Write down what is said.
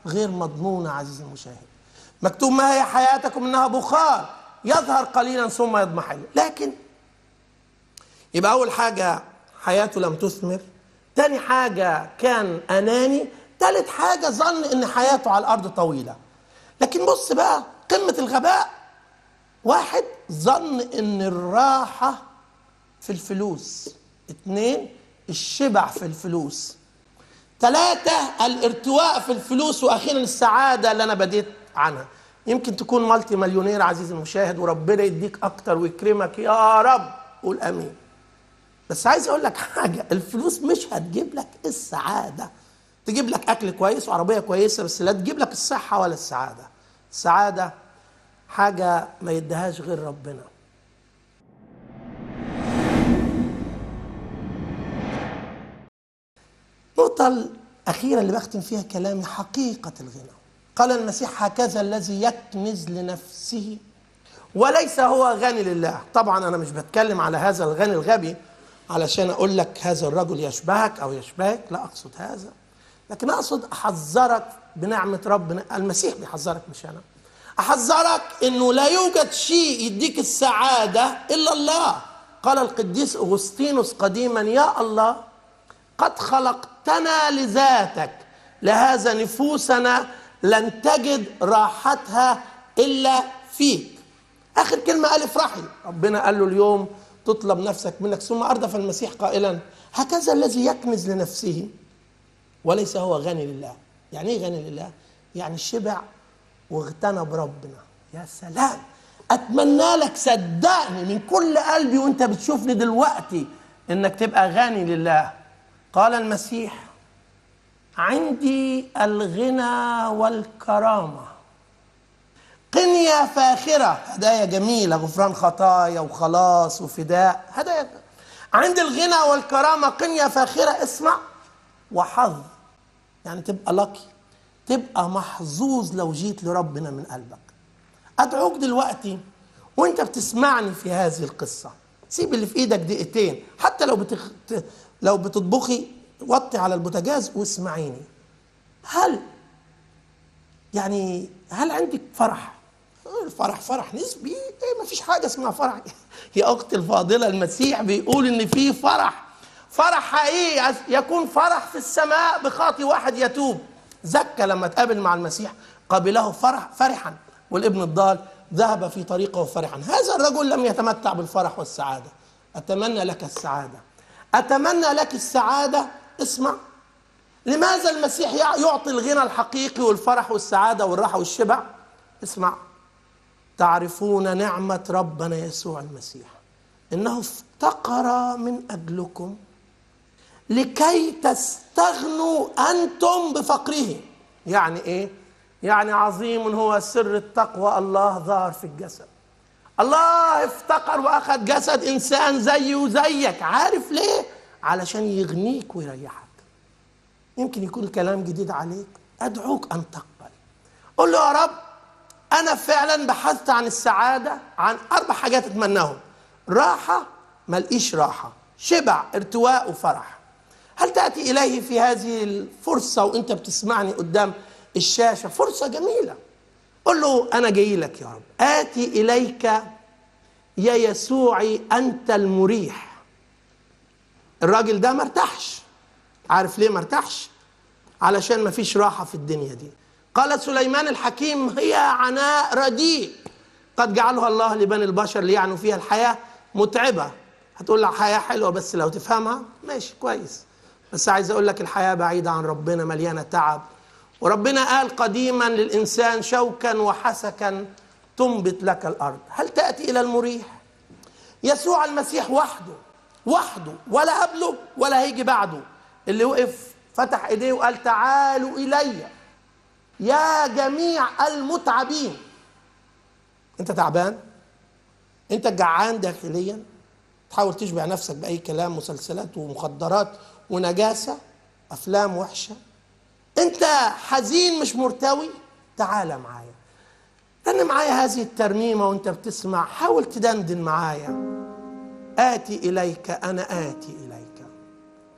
غير مضمونة عزيزي المشاهد مكتوب ما هي حياتكم إنها بخار يظهر قليلا ثم يضمحل لكن يبقى أول حاجة حياته لم تثمر تاني حاجة كان أناني تالت حاجة ظن إن حياته على الأرض طويلة لكن بص بقى قمة الغباء واحد ظن إن الراحة في الفلوس اتنين الشبع في الفلوس ثلاثة الارتواء في الفلوس وأخيرا السعادة اللي أنا بديت عنها يمكن تكون مالتي مليونير عزيزي المشاهد وربنا يديك أكتر ويكرمك يا رب قول أمين بس عايز أقول لك حاجة الفلوس مش هتجيب لك السعادة تجيب لك أكل كويس وعربية كويسة بس لا تجيب لك الصحة ولا السعادة السعادة حاجة ما يديهاش غير ربنا النقطة الأخيرة اللي بختم فيها كلامي حقيقة الغنى قال المسيح هكذا الذي يكنز لنفسه وليس هو غني لله طبعا أنا مش بتكلم على هذا الغني الغبي علشان أقول لك هذا الرجل يشبهك أو يشبهك لا أقصد هذا لكن أقصد أحذرك بنعمة ربنا المسيح بيحذرك مش أنا أحذرك إنه لا يوجد شيء يديك السعادة إلا الله قال القديس أغسطينوس قديما يا الله قد خلقتنا لذاتك لهذا نفوسنا لن تجد راحتها الا فيك اخر كلمه قال افرحي ربنا قال له اليوم تطلب نفسك منك ثم اردف المسيح قائلا هكذا الذي يكنز لنفسه وليس هو غني لله يعني ايه غني لله يعني شبع واغتنى بربنا يا سلام اتمنى لك صدقني من كل قلبي وانت بتشوفني دلوقتي انك تبقى غني لله قال المسيح عندي الغنى والكرامه قنية فاخرة هدايا جميلة غفران خطايا وخلاص وفداء هدايا عند الغنى والكرامة قنية فاخرة اسمع وحظ يعني تبقى لقي تبقى محظوظ لو جيت لربنا من قلبك أدعوك دلوقتي وانت بتسمعني في هذه القصة سيب اللي في ايدك دقيقتين حتى لو بتخ... لو بتطبخي وطي على البوتاجاز واسمعيني هل يعني هل عندك فرح الفرح فرح نسبي ايه ما فيش حاجه اسمها فرح يا اختي الفاضله المسيح بيقول ان في فرح فرح حقيقي يكون فرح في السماء بخاطي واحد يتوب زكى لما تقابل مع المسيح قبله فرح فرحا والابن الضال ذهب في طريقه فرحا هذا الرجل لم يتمتع بالفرح والسعاده اتمنى لك السعاده اتمنى لك السعاده اسمع لماذا المسيح يعطي الغنى الحقيقي والفرح والسعاده والراحه والشبع اسمع تعرفون نعمه ربنا يسوع المسيح انه افتقر من اجلكم لكي تستغنوا انتم بفقره يعني ايه يعني عظيم هو سر التقوى الله ظهر في الجسد الله افتقر واخذ جسد انسان زي وزيك عارف ليه علشان يغنيك ويريحك يمكن يكون الكلام جديد عليك ادعوك ان تقبل قل له يا رب انا فعلا بحثت عن السعاده عن اربع حاجات اتمناهم راحه ملقيش راحه شبع ارتواء وفرح هل تاتي اليه في هذه الفرصه وانت بتسمعني قدام الشاشه فرصه جميله قل له انا جاي لك يا رب اتي اليك يا يسوعي انت المريح الراجل ده مرتاحش عارف ليه مرتاحش علشان ما فيش راحه في الدنيا دي قال سليمان الحكيم هي عناء رديء قد جعلها الله لبني البشر ليعنوا فيها الحياه متعبه هتقول لها حياه حلوه بس لو تفهمها ماشي كويس بس عايز اقول لك الحياه بعيده عن ربنا مليانه تعب وربنا قال قديما للانسان شوكا وحسكا تنبت لك الارض هل تاتي الى المريح يسوع المسيح وحده وحده ولا قبله ولا هيجي بعده اللي وقف فتح ايديه وقال تعالوا الي يا جميع المتعبين انت تعبان انت جعان داخليا تحاول تشبع نفسك باي كلام مسلسلات ومخدرات ونجاسه افلام وحشه انت حزين مش مرتوي تعال معايا انا معايا هذه الترنيمه وانت بتسمع حاول تدندن معايا اتي اليك انا اتي اليك